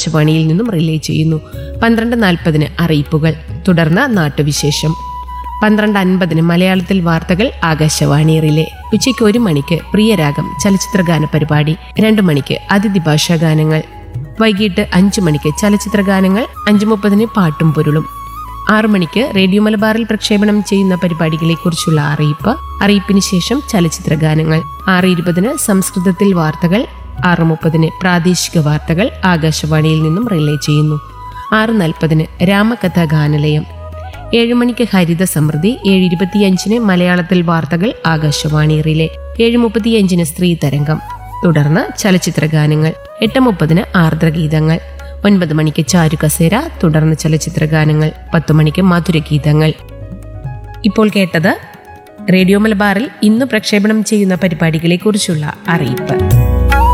ആകാശവാണിയിൽ നിന്നും റിലേ ചെയ്യുന്നു പന്ത്രണ്ട് നാൽപ്പതിന് അറിയിപ്പുകൾ തുടർന്ന് നാട്ടുവിശേഷം പന്ത്രണ്ട് അൻപതിന് മലയാളത്തിൽ വാർത്തകൾ ആകാശവാണി റിലേ ഉച്ചയ്ക്ക് ഒരു മണിക്ക് പ്രിയരാഗം ചലച്ചിത്രഗാന പരിപാടി രണ്ട് മണിക്ക് അതിഥി ഭാഷാ ഗാനങ്ങൾ വൈകിട്ട് അഞ്ചു മണിക്ക് ചലച്ചിത്ര ഗാനങ്ങൾ അഞ്ചു മുപ്പതിന് പാട്ടും പൊരുളും ആറു മണിക്ക് റേഡിയോ മലബാറിൽ പ്രക്ഷേപണം ചെയ്യുന്ന പരിപാടികളെക്കുറിച്ചുള്ള അറിയിപ്പ് അറിയിപ്പിന് ശേഷം ചലച്ചിത്ര ഗാനങ്ങൾ ആറ് ഇരുപതിന് സംസ്കൃതത്തിൽ വാർത്തകൾ ആറ് മുപ്പതിന് പ്രാദേശിക വാർത്തകൾ ആകാശവാണിയിൽ നിന്നും റിലേ ചെയ്യുന്നു ആറ് നാൽപ്പതിന് രാമകഥ ഗാനലയം ഏഴ് മണിക്ക് ഹരിത സമൃദ്ധി ഏഴ് ഇരുപത്തിയഞ്ചിന് മലയാളത്തിൽ വാർത്തകൾ ആകാശവാണി റിലേ ഏഴ് മുപ്പത്തിയഞ്ചിന് സ്ത്രീ തരംഗം തുടർന്ന് ചലച്ചിത്ര ഗാനങ്ങൾ എട്ട് മുപ്പതിന് ആർദ്രഗീതങ്ങൾ ഒൻപത് മണിക്ക് ചാരു കസേര തുടർന്ന് ചലച്ചിത്ര ഗാനങ്ങൾ പത്ത് മണിക്ക് മധുരഗീതങ്ങൾ ഇപ്പോൾ കേട്ടത് റേഡിയോ മലബാറിൽ ഇന്ന് പ്രക്ഷേപണം ചെയ്യുന്ന പരിപാടികളെക്കുറിച്ചുള്ള അറിയിപ്പ്